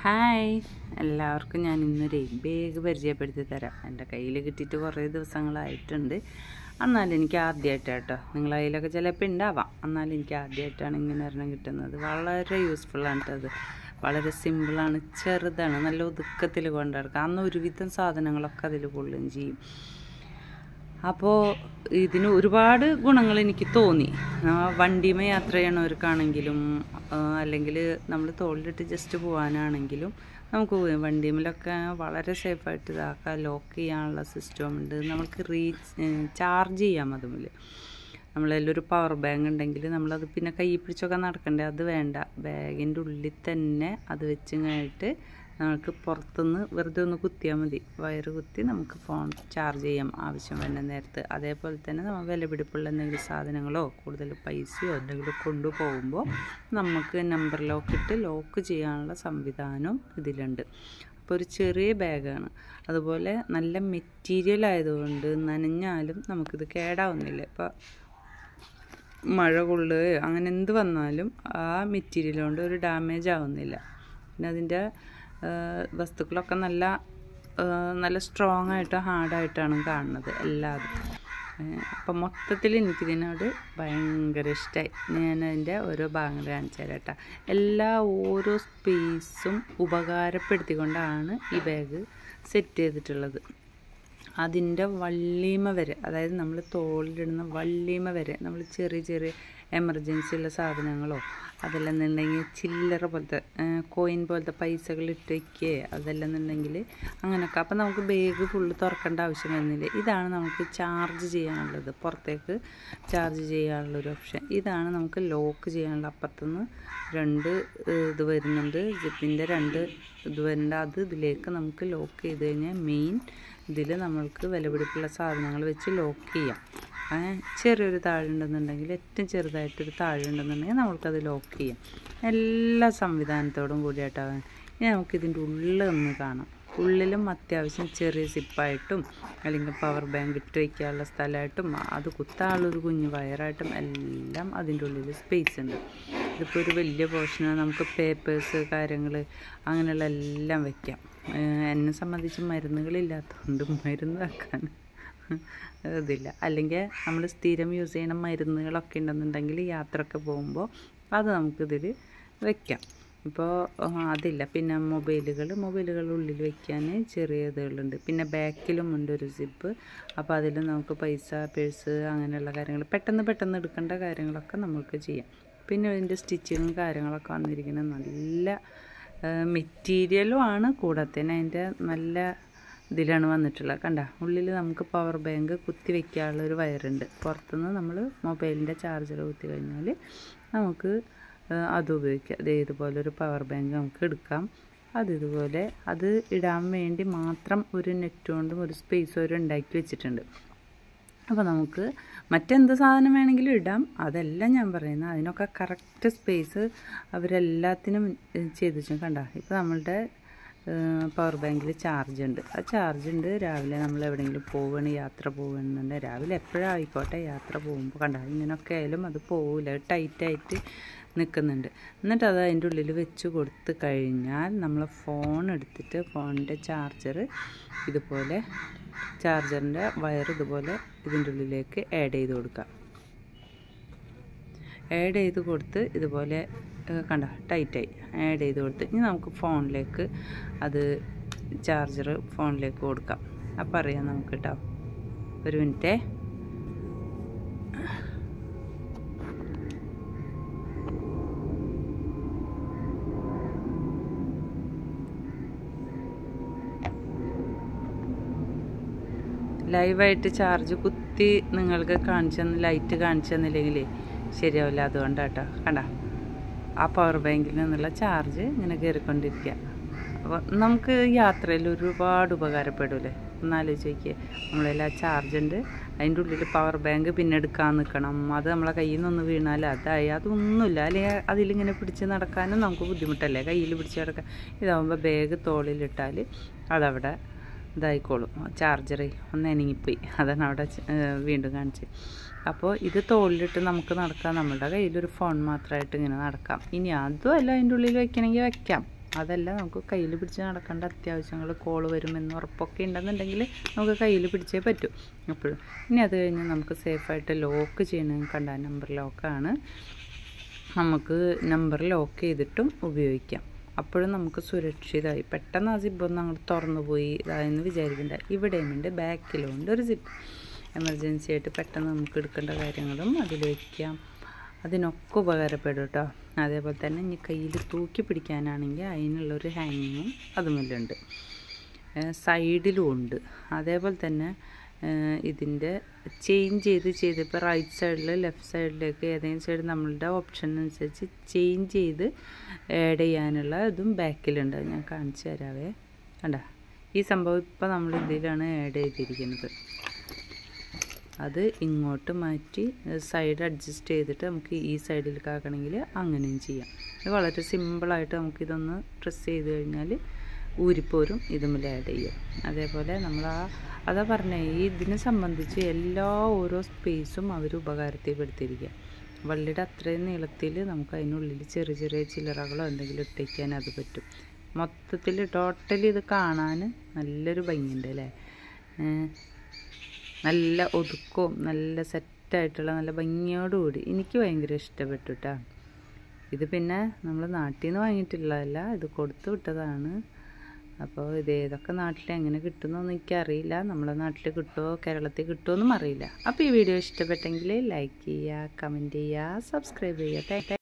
hi എല്ലാവർക്കും ഞാൻ ഇന്നൊരു ബാഗ് പരിചയപ്പെടുത്തി തരാം എൻ്റെ കയ്യിൽ കിട്ടിയിട്ട് കുറേ ദിവസങ്ങളായിട്ടുണ്ട് എന്നാലും എനിക്ക് ആദ്യമായിട്ടാണ് കേട്ടോ നിങ്ങളെ കയ്യിലൊക്കെ ചിലപ്പോൾ ഉണ്ടാവാം എന്നാലും എനിക്ക് ആദ്യമായിട്ടാണ് ഇങ്ങനെ ഒരെണ്ണം കിട്ടുന്നത് വളരെ യൂസ്ഫുള്ളാണ് കേട്ടോ അത് വളരെ സിമ്പിളാണ് ചെറുതാണ് നല്ല ഒതുക്കത്തിൽ കൊണ്ടു നടക്കാം അന്ന് ഒരുവിധം സാധനങ്ങളൊക്കെ അതിൽ കൊള്ളുകയും ചെയ്യും അപ്പോൾ ഇതിന് ഒരുപാട് ഗുണങ്ങൾ എനിക്ക് തോന്നി വണ്ടിമേ യാത്ര ചെയ്യണവർക്കാണെങ്കിലും അല്ലെങ്കിൽ നമ്മൾ തോളിലിട്ട് ജസ്റ്റ് പോകാനാണെങ്കിലും നമുക്ക് വണ്ടിമേലൊക്കെ വളരെ സേഫായിട്ട് ഇതാക്കാം ലോക്ക് ചെയ്യാനുള്ള സിസ്റ്റം ഉണ്ട് നമുക്ക് റീച്ച് ചാർജ് ചെയ്യാം അതുമില്ല നമ്മളതിൽ ഒരു പവർ ബാങ്ക് ഉണ്ടെങ്കിൽ നമ്മളത് പിന്നെ കൈ പിടിച്ചൊക്കെ നടക്കണ്ടേ അത് വേണ്ട ബാഗിൻ്റെ ഉള്ളിൽ തന്നെ അത് വെച്ച് കഴിഞ്ഞിട്ട് നമുക്ക് പുറത്തുനിന്ന് വെറുതെ ഒന്ന് കുത്തിയാൽ മതി വയറ് കുത്തി നമുക്ക് ഫോൺ ചാർജ് ചെയ്യാം ആവശ്യം വരുന്ന നേരത്ത് അതേപോലെ തന്നെ നമ്മൾ വിലപിടിപ്പുള്ള എന്തെങ്കിലും സാധനങ്ങളോ കൂടുതൽ പൈസയോ എന്തെങ്കിലും കൊണ്ടുപോകുമ്പോൾ നമുക്ക് നമ്പർ ലോക്ക് ഇട്ട് ലോക്ക് ചെയ്യാനുള്ള സംവിധാനം ഇതിലുണ്ട് അപ്പോൾ ഒരു ചെറിയ ബാഗാണ് അതുപോലെ നല്ല മെറ്റീരിയൽ ആയതുകൊണ്ട് നനഞ്ഞാലും നമുക്കിത് കേടാവുന്നില്ല ഇപ്പോൾ മഴ കൊള്ളുകയോ അങ്ങനെ എന്ത് വന്നാലും ആ മെറ്റീരിയൽ കൊണ്ട് ഒരു ഡാമേജ് ആവുന്നില്ല പിന്നെ അതിൻ്റെ വസ്തുക്കളൊക്കെ നല്ല നല്ല സ്ട്രോങ് ആയിട്ട് ഹാർഡായിട്ടാണ് കാണുന്നത് എല്ലാതും അപ്പം മൊത്തത്തിൽ എനിക്കിതിനോട് ഭയങ്കര ഇഷ്ടമായി ഞാൻ അതിൻ്റെ ഓരോ ഭാഗങ്ങൾ കാണിച്ചു തരാം കേട്ടോ എല്ലാ ഓരോ സ്പേസും ഉപകാരപ്പെടുത്തിക്കൊണ്ടാണ് ഈ ബാഗ് സെറ്റ് ചെയ്തിട്ടുള്ളത് അതിൻ്റെ വള്ളിമ വരെ അതായത് നമ്മൾ തോളിലിടുന്ന വള്ളിമ വരെ നമ്മൾ ചെറിയ ചെറിയ എമർജൻസി ഉള്ള സാധനങ്ങളോ അതല്ലെന്നുണ്ടെങ്കിൽ ചില്ലറ പോലത്തെ കോയിൻ പോലത്തെ പൈസകൾ ഇട്ട് വയ്ക്കുക അതല്ലെന്നുണ്ടെങ്കിൽ അങ്ങനെയൊക്കെ അപ്പം നമുക്ക് ബാഗ് ഫുള്ള് തുറക്കേണ്ട ആവശ്യം വരുന്നില്ല ഇതാണ് നമുക്ക് ചാർജ് ചെയ്യാനുള്ളത് പുറത്തേക്ക് ചാർജ് ചെയ്യാനുള്ളൊരു ഓപ്ഷൻ ഇതാണ് നമുക്ക് ലോക്ക് ചെയ്യാനുള്ള അപ്പുറത്തുനിന്ന് രണ്ട് ഇത് വരുന്നുണ്ട് ജിപ്പിൻ്റെ രണ്ട് ഇത് വരുന്നുണ്ട് അത് ഇതിലേക്ക് നമുക്ക് ലോക്ക് ചെയ്ത് കഴിഞ്ഞാൽ മെയിൻ ഇതിൽ നമ്മൾക്ക് വിലപിടിപ്പുള്ള സാധനങ്ങൾ വെച്ച് ലോക്ക് ചെയ്യാം ചെറിയൊരു താഴുണ്ടെന്നുണ്ടെങ്കിൽ ഏറ്റവും ചെറുതായിട്ടൊരു താഴുണ്ടെന്നുണ്ടെങ്കിൽ നമ്മൾക്കത് ലോക്ക് ചെയ്യാം എല്ലാ സംവിധാനത്തോടും കൂടിയിട്ടാണ് ഇനി നമുക്കിതിൻ്റെ ഉള്ളിൽ ഒന്ന് കാണാം ഉള്ളിലും അത്യാവശ്യം ചെറിയ സിപ്പായിട്ടും അല്ലെങ്കിൽ പവർ ബാങ്ക് ഇട്ട് വയ്ക്കാനുള്ള സ്ഥലമായിട്ടും അത് കുത്താനുള്ളൊരു കുഞ്ഞു വയറായിട്ടും എല്ലാം അതിൻ്റെ ഉള്ളിൽ സ്പേസ് ഉണ്ട് ഇതിപ്പോൾ ഒരു വലിയ പോർഷനാണ് നമുക്ക് പേപ്പേഴ്സ് കാര്യങ്ങൾ അങ്ങനെയുള്ള എല്ലാം വയ്ക്കാം എന്നെ സംബന്ധിച്ച് മരുന്നുകളില്ലാത്തതുകൊണ്ട് മരുന്ന് വെക്കാൻ ഇതില്ല അല്ലെങ്കിൽ നമ്മൾ സ്ഥിരം യൂസ് ചെയ്യണ മരുന്നുകളൊക്കെ ഉണ്ടെന്നുണ്ടെങ്കിൽ യാത്രയൊക്കെ പോകുമ്പോൾ അത് നമുക്കിതിൽ വെക്കാം ഇപ്പോൾ അതില്ല പിന്നെ മൊബൈലുകൾ മൊബൈലുകൾ ഉള്ളിൽ വെക്കാൻ ചെറിയ ഇതുകളുണ്ട് പിന്നെ ബാക്കിലും ഉണ്ട് ഒരു സിപ്പ് അപ്പോൾ അതിൽ നമുക്ക് പൈസ പേഴ്സ് അങ്ങനെയുള്ള കാര്യങ്ങൾ പെട്ടെന്ന് പെട്ടെന്ന് എടുക്കേണ്ട കാര്യങ്ങളൊക്കെ നമുക്ക് ചെയ്യാം പിന്നെ ഇതിൻ്റെ സ്റ്റിച്ചിങ്ങും കാര്യങ്ങളൊക്കെ വന്നിരിക്കുന്നത് നല്ല മെറ്റീരിയലും ആണ് കൂടെ തന്നെ അതിൻ്റെ നല്ല ഇതിലാണ് വന്നിട്ടുള്ളത് കണ്ട ഉള്ളിൽ നമുക്ക് പവർ ബാങ്ക് കുത്തി വെക്കാനുള്ള ഒരു വയറുണ്ട് പുറത്തുനിന്ന് നമ്മൾ മൊബൈലിൻ്റെ ചാർജർ കുത്തി കഴിഞ്ഞാൽ നമുക്ക് അത് ഉപയോഗിക്കാം അത് ഇതുപോലെ ഒരു പവർ ബാങ്ക് നമുക്ക് എടുക്കാം അത് ഇതുപോലെ അത് ഇടാൻ വേണ്ടി മാത്രം ഒരു നെറ്റ് കൊണ്ടും ഒരു സ്പേസ് ഒരു ഉണ്ടാക്കി വെച്ചിട്ടുണ്ട് അപ്പോൾ നമുക്ക് മറ്റെന്ത് സാധനം വേണമെങ്കിലും ഇടാം അതെല്ലാം ഞാൻ പറയുന്നത് അതിനൊക്കെ കറക്റ്റ് സ്പേസ് അവരെല്ലാത്തിനും ചെയ്തു വെച്ചു കണ്ട ഇപ്പോൾ നമ്മളുടെ പവർ ബാങ്കിൽ ചാർജ് ഉണ്ട് ആ ചാർജ് ഉണ്ട് രാവിലെ നമ്മൾ എവിടെയെങ്കിലും പോവുകയാണ് യാത്ര പോകുന്നുണ്ട് രാവിലെ എപ്പോഴായിക്കോട്ടെ യാത്ര പോകുമ്പോൾ കണ്ട ഇങ്ങനെയൊക്കെ ആയാലും അത് പോവില്ല ടൈറ്റായിട്ട് നിൽക്കുന്നുണ്ട് എന്നിട്ട് അത് അതിൻ്റെ ഉള്ളിൽ വെച്ച് കൊടുത്ത് കഴിഞ്ഞാൽ നമ്മൾ ഫോൺ എടുത്തിട്ട് ഫോണിൻ്റെ ചാർജർ ഇതുപോലെ ചാർജറിൻ്റെ വയർ ഇതുപോലെ ഇതിൻ്റെ ഉള്ളിലേക്ക് ആഡ് ചെയ്ത് കൊടുക്കാം ആഡ് ചെയ്ത് കൊടുത്ത് ഇതുപോലെ കണ്ട ടൈറ്റായി ആഡ് ചെയ്ത് കൊടുത്ത് ഇനി നമുക്ക് ഫോണിലേക്ക് അത് ചാർജർ ഫോണിലേക്ക് കൊടുക്കാം അപ്പം അറിയാം നമുക്ക് കേട്ടോ ഒരു മിനിറ്റേ ലൈവായിട്ട് ചാർജ് കുത്തി നിങ്ങൾക്ക് കാണിച്ചു തന്ന ലൈറ്റ് കാണിച്ചു തന്നില്ലെങ്കിൽ ശരിയാവില്ല അതുകൊണ്ടാട്ടോ കണ്ട ആ പവർ ബാങ്കിൽ നിന്നുള്ള ചാർജ് ഇങ്ങനെ കയറിക്കൊണ്ടിരിക്കുക അപ്പോൾ നമുക്ക് യാത്രയിൽ ഒരുപാട് ഉപകാരപ്പെടില്ലേ ഒന്നാലോചിച്ച് നോക്കിയേ നമ്മളതിൽ ആ ചാർജ് ഉണ്ട് അതിൻ്റെ ഉള്ളിൽ പവർ ബാങ്ക് പിന്നെ എടുക്കാൻ നിൽക്കണം അത് നമ്മളെ കയ്യിൽ നിന്നൊന്ന് വീണാൽ അതായി അതൊന്നുമില്ല അല്ലെങ്കിൽ അതിലിങ്ങനെ പിടിച്ച് നടക്കാനും നമുക്ക് ബുദ്ധിമുട്ടല്ലേ കയ്യിൽ പിടിച്ച് നടക്കാൻ ഇതാകുമ്പോൾ ബാഗ് തോളിലിട്ടാൽ അതവിടെ ഇതായിക്കോളും ചാർജർ ഒന്ന് എനങ്ങിപ്പോയി അതാണ് അവിടെ വീണ്ടും കാണിച്ച് അപ്പോൾ ഇത് തോളിലിട്ട് നമുക്ക് നടക്കാം നമ്മുടെ കയ്യിലൊരു ഫോൺ മാത്രമായിട്ട് ഇങ്ങനെ നടക്കാം ഇനി അതും അല്ല അതിൻ്റെ ഉള്ളിൽ വെക്കണമെങ്കിൽ വെക്കാം അതല്ല നമുക്ക് കയ്യിൽ പിടിച്ച് നടക്കേണ്ട അത്യാവശ്യങ്ങൾ കോൾ വരുമെന്ന് ഉറപ്പൊക്കെ ഉണ്ടെന്നുണ്ടെങ്കിൽ നമുക്ക് കയ്യിൽ പിടിച്ചേ പറ്റൂ എപ്പോഴും ഇനി അത് കഴിഞ്ഞ് നമുക്ക് സേഫായിട്ട് ലോക്ക് ചെയ്യണമെങ്കിൽ കണ്ട നമ്പർ ലോക്കാണ് നമുക്ക് നമ്പർ ലോക്ക് ചെയ്തിട്ടും ഉപയോഗിക്കാം അപ്പോഴും നമുക്ക് സുരക്ഷിതമായി പെട്ടെന്ന് ആ സിബൊന്നും അങ്ങോട്ട് തുറന്നു പോയി ഇതായെന്ന് വിചാരിക്കണ്ട ഇവിടെയുമുണ്ട് ബാക്കിലും ഉണ്ട് ഒരു സിബ് എമർജൻസി ആയിട്ട് പെട്ടെന്ന് നമുക്ക് എടുക്കേണ്ട കാര്യങ്ങളും അതിൽ വയ്ക്കാം അതിനൊക്കെ ഉപകാരപ്പെടും കേട്ടോ അതേപോലെ തന്നെ ഇനി കയ്യിൽ തൂക്കി പിടിക്കാനാണെങ്കിൽ അതിനുള്ളൊരു ഹാങ്ങിങ്ങും അതുമല്ലുണ്ട് സൈഡിലും ഉണ്ട് അതേപോലെ തന്നെ ഇതിൻ്റെ ചേഞ്ച് ചെയ്ത് ചെയ്ത് ഇപ്പോൾ റൈറ്റ് സൈഡിൽ ലെഫ്റ്റ് സൈഡിലേക്ക് ഏതെങ്കിലും സൈഡ് നമ്മളുടെ ഓപ്ഷൻ അനുസരിച്ച് ചേഞ്ച് ചെയ്ത് ആഡ് ചെയ്യാനുള്ള ഇതും ബാക്കിലുണ്ട് ഞാൻ കാണിച്ചു തരാവേ കണ്ട ഈ സംഭവം ഇപ്പോൾ നമ്മൾ ഇതിലാണ് ആഡ് ചെയ്തിരിക്കുന്നത് അത് ഇങ്ങോട്ട് മാറ്റി സൈഡ് അഡ്ജസ്റ്റ് ചെയ്തിട്ട് നമുക്ക് ഈ സൈഡിലേക്ക് ആക്കണമെങ്കിൽ അങ്ങനെയും ചെയ്യാം ഇത് വളരെ സിമ്പിളായിട്ട് നമുക്കിതൊന്ന് പ്രസ് ചെയ്ത് കഴിഞ്ഞാൽ ഊരിപ്പോരും ഇതുമില്ല ആഡ് ചെയ്യും അതേപോലെ നമ്മൾ ആ അതാ പറഞ്ഞ ഈ ഇതിനെ സംബന്ധിച്ച് എല്ലാ ഓരോ സ്പേസും അവർ ഉപകാരത്തിൽപ്പെടുത്തിയിരിക്കുക വള്ളിയുടെ അത്രയും നീളത്തിൽ നമുക്ക് അതിനുള്ളിൽ ചെറിയ ചെറിയ ചില്ലറകളോ എന്തെങ്കിലും ഇട്ടേക്കാൻ അത് പറ്റും മൊത്തത്തിൽ ടോട്ടലി ഇത് കാണാൻ നല്ലൊരു ഭംഗിയുണ്ട് അല്ലേ നല്ല ഒതുക്കവും നല്ല സെറ്റായിട്ടുള്ള നല്ല ഭംഗിയോടുകൂടി എനിക്ക് ഭയങ്കര ഇഷ്ടപ്പെട്ടു കേട്ടോ ഇത് പിന്നെ നമ്മൾ നാട്ടിൽ നിന്ന് വാങ്ങിയിട്ടുള്ളതല്ല ഇത് കൊടുത്തു വിട്ടതാണ് അപ്പോൾ ഇത് ഏതൊക്കെ നാട്ടിൽ എങ്ങനെ കിട്ടുമെന്നൊന്നും എനിക്കറിയില്ല നമ്മളെ നാട്ടിൽ കിട്ടുമോ കേരളത്തിൽ കിട്ടുമോ എന്നും അറിയില്ല അപ്പോൾ ഈ വീഡിയോ ഇഷ്ടപ്പെട്ടെങ്കിൽ ലൈക്ക് ചെയ്യുക കമൻറ്റ് ചെയ്യുക സബ്സ്ക്രൈബ് ചെയ്യുക